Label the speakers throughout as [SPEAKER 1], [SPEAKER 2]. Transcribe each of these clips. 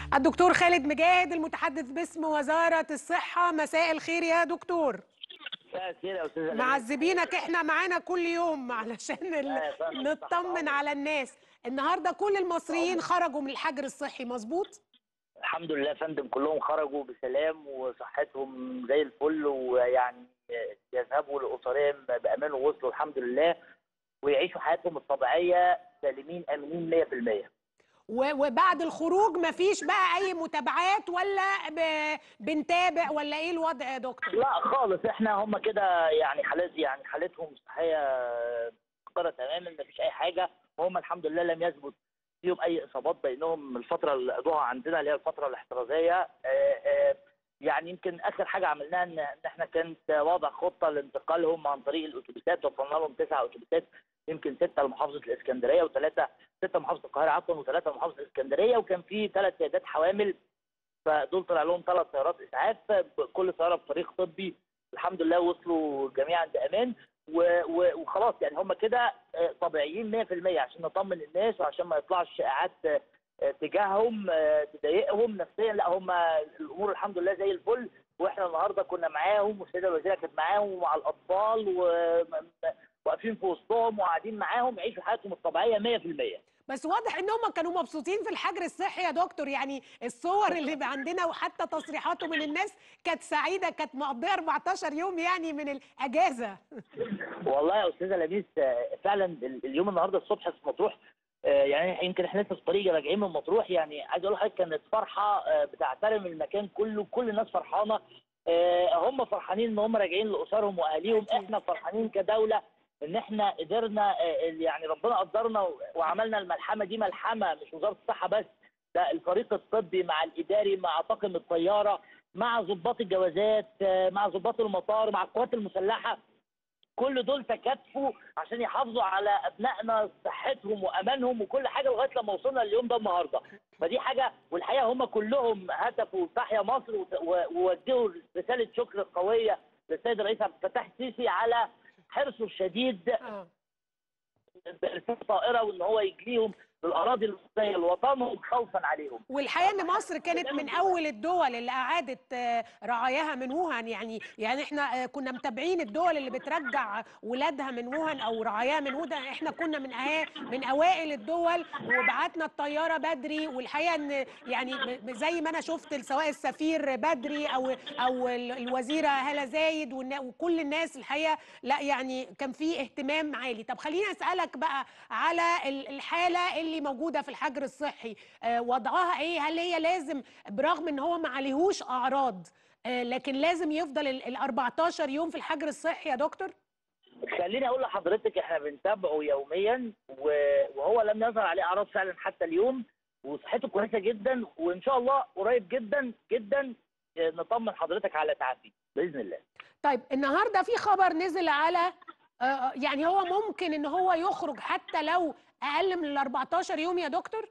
[SPEAKER 1] الدكتور خالد مجاهد المتحدث باسم وزارة الصحة مساء الخير يا دكتور
[SPEAKER 2] مساء الخير يا استاذه لميس.
[SPEAKER 1] معذبينك احنا معانا كل يوم علشان ال-
[SPEAKER 2] لا يا فندم،
[SPEAKER 1] نطمن
[SPEAKER 2] صح.
[SPEAKER 1] على الناس النهارده كل المصريين خرجوا من الحجر الصحي مظبوط
[SPEAKER 2] الحمد لله يا فندم كلهم خرجوا بسلام وصحتهم زي الفل ويعني يذهبوا لاسرهم بامان ووصلوا الحمد لله ويعيشوا حياتهم الطبيعيه سالمين امنين 100%
[SPEAKER 1] و- وبعد الخروج مفيش بقى اي متابعات ولا ب- بنتابع ولا ايه الوضع يا دكتور
[SPEAKER 2] لا خالص احنا هم كده يعني حالات يعني حالتهم الصحيه مستقره تماما مفيش اي حاجه وهم الحمد لله لم يثبت فيهم اي اصابات بينهم الفتره اللي قضوها عندنا اللي هي الفتره الاحترازيه آه، آه، يعني يمكن اخر حاجه عملناها ان إن احنا كانت وضع خطه لانتقالهم عن طريق الاتوبيسات وصلنا لهم تسع اتوبيسات يمكن سته لمحافظه الاسكندريه وثلاثه سته محافظه القاهره عفوا وثلاثه لمحافظه الاسكندريه وكان في ثلاث سيدات حوامل فدول طلع لهم ثلاث سيارات اسعاف كل سياره بطريق طبي الحمد لله وصلوا جميعا بامان و- و- وخلاص يعني هم كده آه، طبيعيين 100% عشان نطمن الناس وعشان ما يطلعش شائعات آه، آه، تجاههم آه، تضايقهم نفسيا لا هم الامور الحمد لله زي الفل واحنا النهارده كنا معاهم والسيده الوزيره كانت معاهم ومع الاطفال و- واقفين في وسطهم وقاعدين معاهم يعيشوا حياتهم الطبيعيه 100%
[SPEAKER 1] بس واضح ان هم كانوا مبسوطين في الحجر الصحي يا دكتور يعني الصور اللي عندنا وحتى تصريحاته من الناس كانت سعيده كانت مقضيه 14 يوم يعني من الاجازه
[SPEAKER 2] والله يا استاذه لبيس آه، فعلا ال- اليوم النهارده الصبح في مطروح آه، يعني يمكن احنا لسه في طريق راجعين من مطروح يعني عايز اقول لحضرتك كانت فرحه آه، بتعترم المكان كله كل الناس فرحانه آه، هم فرحانين ان هم راجعين لاسرهم واهاليهم
[SPEAKER 1] أكيد.
[SPEAKER 2] احنا فرحانين كدوله ان احنا قدرنا آه، يعني ربنا قدرنا و- وعملنا الملحمه دي ملحمه مش وزاره الصحه بس ده الفريق الطبي مع الاداري مع طاقم الطياره مع ضباط الجوازات آه، مع ضباط المطار مع القوات المسلحه كل دول تكاتفوا عشان يحافظوا على ابنائنا صحتهم وامانهم وكل حاجه لغايه لما وصلنا لليوم ده النهارده فدي حاجه والحقيقه هم كلهم هتفوا تحيا مصر وت- و- ووجهوا رساله شكر قويه للسيد الرئيس عبد الفتاح السيسي على حرصه الشديد
[SPEAKER 1] اه
[SPEAKER 2] بارسال طائره وان هو يجليهم للاراضي المصريه لوطنهم خوفا عليهم
[SPEAKER 1] والحقيقه ان مصر كانت من اول الدول اللي اعادت آه، رعاياها من ووهان يعني يعني احنا آه، كنا متابعين الدول اللي بترجع ولادها من ووهان او رعاياها من ووهان احنا كنا من أها- من اوائل الدول وبعتنا الطياره بدري والحقيقه ان يعني ب- زي ما انا شفت سواء السفير بدري او او ال- الوزيره هاله زايد والنا- وكل الناس الحقيقه لا يعني كان في اهتمام عالي طب خليني اسالك بقى على ال- الحاله اللي موجوده في الحجر الصحي آه، وضعها ايه هل هي لازم برغم ان هو ما عليهوش اعراض آه، لكن لازم يفضل ال ال 14 يوم في الحجر الصحي يا دكتور
[SPEAKER 2] خليني اقول لحضرتك احنا بنتابعه يوميا و- وهو لم يظهر عليه اعراض فعلا حتى اليوم وصحته كويسه جدا وان شاء الله قريب جدا جدا آه، نطمن حضرتك على تعافيه باذن الله
[SPEAKER 1] طيب النهارده في خبر نزل على آه، يعني هو ممكن ان هو يخرج حتى لو اقل من ال 14 يوم يا دكتور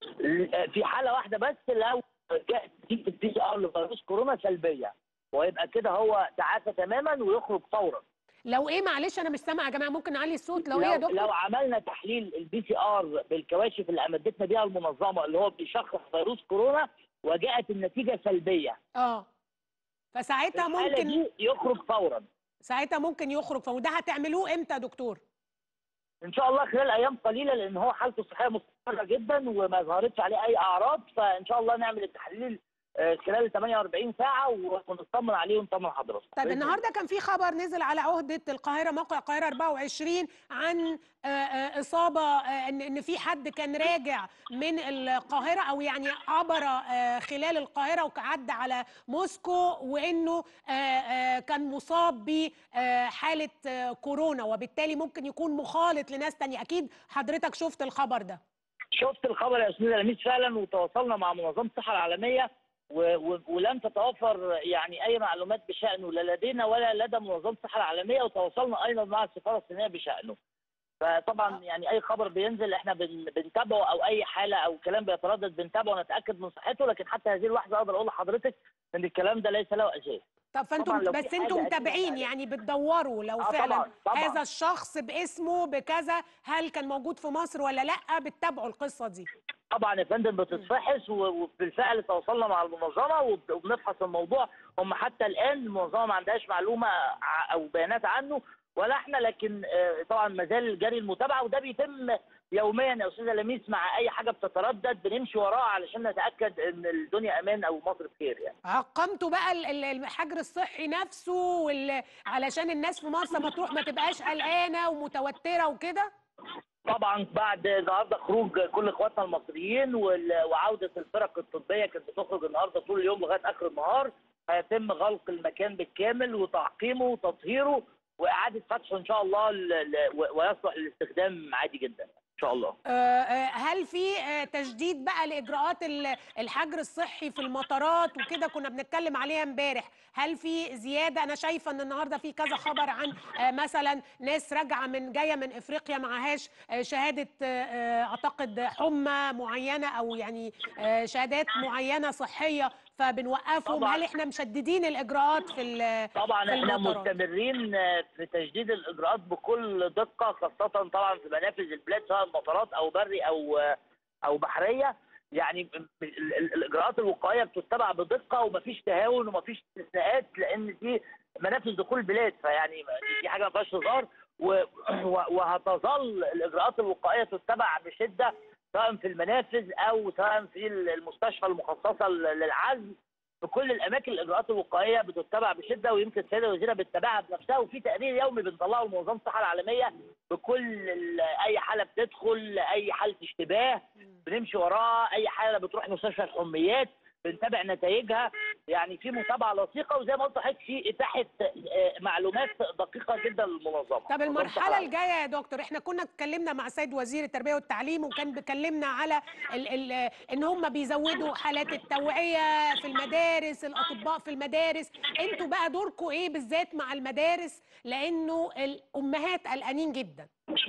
[SPEAKER 2] في حاله واحده بس لو جاءت نتيجه البي سي ار لفيروس كورونا سلبيه ويبقى كده هو تعافى تماما ويخرج فورا
[SPEAKER 1] لو ايه معلش انا مش سامعه يا جماعه ممكن نعلي الصوت لو ايه يا
[SPEAKER 2] لو,
[SPEAKER 1] دكتور
[SPEAKER 2] لو عملنا تحليل البي سي ار بالكواشف اللي امدتنا بيها المنظمه اللي هو بيشخص فيروس كورونا وجاءت النتيجه سلبيه
[SPEAKER 1] اه فساعتها
[SPEAKER 2] الحالة
[SPEAKER 1] ممكن
[SPEAKER 2] دي يخرج فورا
[SPEAKER 1] ساعتها ممكن يخرج فوده هتعملوه امتى يا دكتور
[SPEAKER 2] ان شاء الله خلال ايام قليله لان هو حالته الصحيه مستقره جدا وما ظهرتش عليه اي اعراض فان شاء الله نعمل التحليل آه، خلال 48 ساعه ونطمن عليه ونطمن حضرتك
[SPEAKER 1] طيب
[SPEAKER 2] بإذن
[SPEAKER 1] النهارده كان في خبر نزل على عهده القاهره موقع القاهره 24 عن آه، آه، اصابه آه، ان ان في حد كان راجع من القاهره او يعني عبر آه، خلال القاهره وعدى على موسكو وانه آه، آه، كان مصاب بحاله كورونا وبالتالي ممكن يكون مخالط لناس تانية اكيد حضرتك شفت الخبر ده
[SPEAKER 2] شفت الخبر يا استاذ لميس فعلا وتواصلنا مع منظمه الصحه العالميه و- و- ولم تتوفر يعني اي معلومات بشانه لا لدينا ولا لدى منظمه الصحه العالميه وتواصلنا ايضا مع السفاره الصينيه بشانه. فطبعا يعني اي خبر بينزل احنا بن- بنتابعه او اي حاله او كلام بيتردد بنتابعه ونتاكد من صحته لكن حتى هذه اللحظه اقدر اقول لحضرتك ان الكلام ده ليس له اساس.
[SPEAKER 1] طب فانتم
[SPEAKER 2] طبعاً لو في
[SPEAKER 1] بس
[SPEAKER 2] حاجة
[SPEAKER 1] انتم
[SPEAKER 2] أكيد
[SPEAKER 1] متابعين
[SPEAKER 2] هتعلن.
[SPEAKER 1] يعني بتدوروا لو
[SPEAKER 2] آه
[SPEAKER 1] فعلا
[SPEAKER 2] طبعاً، طبعاً.
[SPEAKER 1] هذا الشخص باسمه بكذا هل كان موجود في مصر ولا لا بتتابعوا القصه دي
[SPEAKER 2] طبعا يا فندم بتتفحص و- وبالفعل تواصلنا مع المنظمه وب- وبنفحص الموضوع هم حتى الان المنظمه ما عندهاش معلومه ع- او بيانات عنه ولا احنا لكن آه، طبعا ما زال جاري المتابعه وده بيتم يوميا يا استاذه لميس مع اي حاجه بتتردد بنمشي وراها علشان نتاكد ان الدنيا امان او مصر بخير يعني
[SPEAKER 1] عقمتوا بقى ال- ال- الحجر الصحي نفسه وال... علشان الناس في مرسى مطروح ما تبقاش قلقانه ومتوتره وكده
[SPEAKER 2] طبعا بعد النهارده خروج كل اخواتنا المصريين وال- وعوده الفرق الطبيه كانت بتخرج النهارده طول اليوم لغايه اخر النهار هيتم غلق المكان بالكامل وتعقيمه وتطهيره واعاده فتحه ان شاء الله ل- ل- و- ويصلح للاستخدام عادي جدا ان شاء الله.
[SPEAKER 1] آه، آه، هل في آه، تجديد بقى لاجراءات ال- الحجر الصحي في المطارات وكده كنا بنتكلم عليها امبارح هل في زياده انا شايفه ان النهارده في كذا خبر عن آه، مثلا ناس راجعه من جايه من افريقيا معهاش آه، شهاده آه، آه، اعتقد حمى معينه او يعني آه، شهادات معينه صحيه فبنوقفهم
[SPEAKER 2] طبعاً.
[SPEAKER 1] هل احنا مشددين الاجراءات في ال-
[SPEAKER 2] طبعا
[SPEAKER 1] في
[SPEAKER 2] احنا
[SPEAKER 1] المطارات.
[SPEAKER 2] مستمرين في تجديد الاجراءات بكل دقه خاصه طبعا في منافذ البلاد سواء مطارات او بري او او بحريه يعني ال- ال- الاجراءات الوقائيه بتتبع بدقه ومفيش تهاون ومفيش استثناءات لان دي منافذ دخول البلاد فيعني دي حاجه ما فيهاش هزار و- و- وهتظل الاجراءات الوقائيه تتبع بشده سواء في المنافذ او سواء في المستشفى المخصصه للعزل في كل الاماكن الاجراءات الوقائيه بتتبع بشده ويمكن السيده الوزيره بتتابعها بنفسها وفي تقرير يومي بنطلعه لمنظمه الصحه العالميه بكل ال- اي حاله بتدخل اي حاله اشتباه بنمشي وراها اي حاله بتروح مستشفى الحميات بنتابع نتائجها يعني في متابعه لصيقه وزي ما قلت لحضرتك في اتاحه آه، معلومات دقيقه جدا للمنظمه
[SPEAKER 1] طب
[SPEAKER 2] منظمة
[SPEAKER 1] المرحلة
[SPEAKER 2] الصحة
[SPEAKER 1] الجاية يا دكتور احنا كنا اتكلمنا مع السيد وزير التربية والتعليم وكان بيكلمنا على ال ال ان هم بيزودوا حالات التوعية في المدارس الأطباء في المدارس انتوا بقى دوركم ايه بالذات مع المدارس لأنه الأمهات قلقانين جدا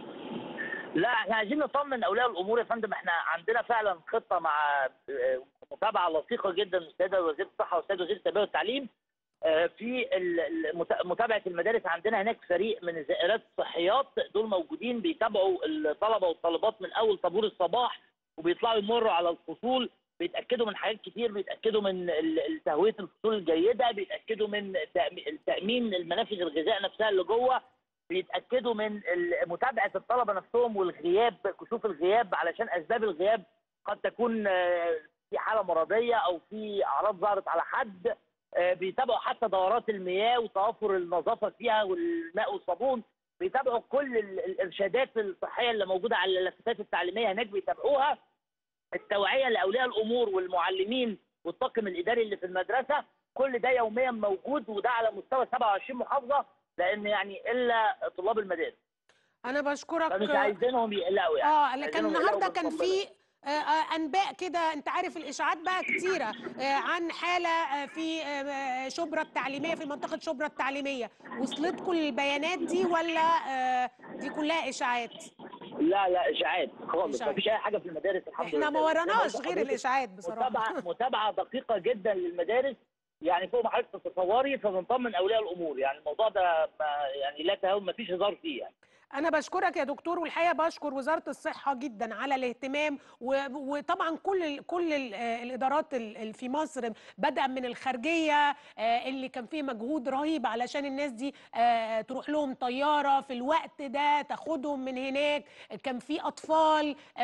[SPEAKER 2] لا احنا عايزين نطمن اولياء الامور يا فندم احنا عندنا فعلا خطه مع آه، متابعه لطيفه جدا من السيده وزير الصحه والسيد وزير التربيه والتعليم آه، في ال- ال- متا- متابعه المدارس عندنا هناك فريق من الزائرات الصحيات دول موجودين بيتابعوا الطلبه والطالبات من اول طابور الصباح وبيطلعوا يمروا على الفصول بيتاكدوا من حاجات كتير بيتاكدوا من ال- ال- تهويه الفصول الجيده بيتاكدوا من تأمي- تامين المنافذ الغذاء نفسها اللي جوه بيتاكدوا من ال- متابعه الطلبه نفسهم والغياب كشوف الغياب علشان اسباب الغياب قد تكون آه، في حاله مرضيه او في اعراض ظهرت على حد آه، بيتابعوا حتى دورات المياه وتوافر النظافه فيها والماء والصابون بيتابعوا كل ال- الارشادات الصحيه اللي موجوده على اللافتات التعليميه هناك بيتابعوها التوعيه لاولياء الامور والمعلمين والطاقم الاداري اللي في المدرسه كل ده يوميا موجود وده على مستوى 27 محافظه لان يعني الا طلاب المدارس
[SPEAKER 1] أنا بشكرك
[SPEAKER 2] فمش عايزينهم يقلقوا يعني
[SPEAKER 1] اه لكن
[SPEAKER 2] عايزينهم
[SPEAKER 1] النهارده
[SPEAKER 2] يقلقوا
[SPEAKER 1] كان
[SPEAKER 2] بالطبع.
[SPEAKER 1] في آه، آه، انباء كده انت عارف الاشاعات بقى كتيره آه، عن حاله آه، في آه، شبرا التعليميه في منطقه شبرا التعليميه وصلتكم البيانات دي ولا آه، دي كلها اشاعات
[SPEAKER 2] لا لا اشاعات خالص
[SPEAKER 1] إشاعات.
[SPEAKER 2] مفيش اي حاجه في المدارس الحمد
[SPEAKER 1] احنا
[SPEAKER 2] لله
[SPEAKER 1] ما
[SPEAKER 2] زي
[SPEAKER 1] وراناش
[SPEAKER 2] قلت
[SPEAKER 1] غير
[SPEAKER 2] لحضرتك،
[SPEAKER 1] الاشاعات بصراحه
[SPEAKER 2] متابعه متابعه دقيقه جدا للمدارس يعني فوق ما حضرتك تتصوري فبنطمن اولياء الامور يعني الموضوع ده ما يعني لا تهاون مفيش هزار فيه يعني
[SPEAKER 1] انا بشكرك يا دكتور والحقيقه بشكر وزاره الصحه جدا على الاهتمام و- وطبعا كل ال كل ال الادارات ال- ال- في مصر بدءا من الخارجيه آه، اللي كان فيه مجهود رهيب علشان الناس دي آه، تروح لهم طياره في الوقت ده تاخدهم من هناك كان في اطفال آه،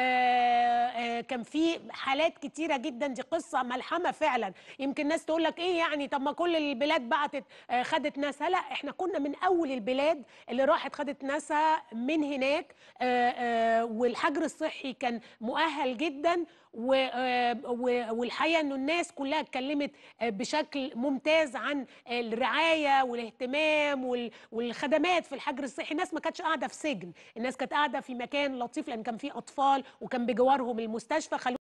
[SPEAKER 1] آه، كان في حالات كتيره جدا دي قصه ملحمه فعلا يمكن ناس تقول لك ايه يعني طب ما كل البلاد بعتت آه، خدت ناسها لا احنا كنا من اول البلاد اللي راحت خدت ناسها من هناك آه، آه، والحجر الصحي كان مؤهل جدا و- آه، و- والحقيقه انه الناس كلها اتكلمت آه، بشكل ممتاز عن الرعايه والاهتمام وال- والخدمات في الحجر الصحي الناس ما كانتش قاعده في سجن الناس كانت قاعده في مكان لطيف لان كان فيه اطفال وكان بجوارهم المستشفى خلو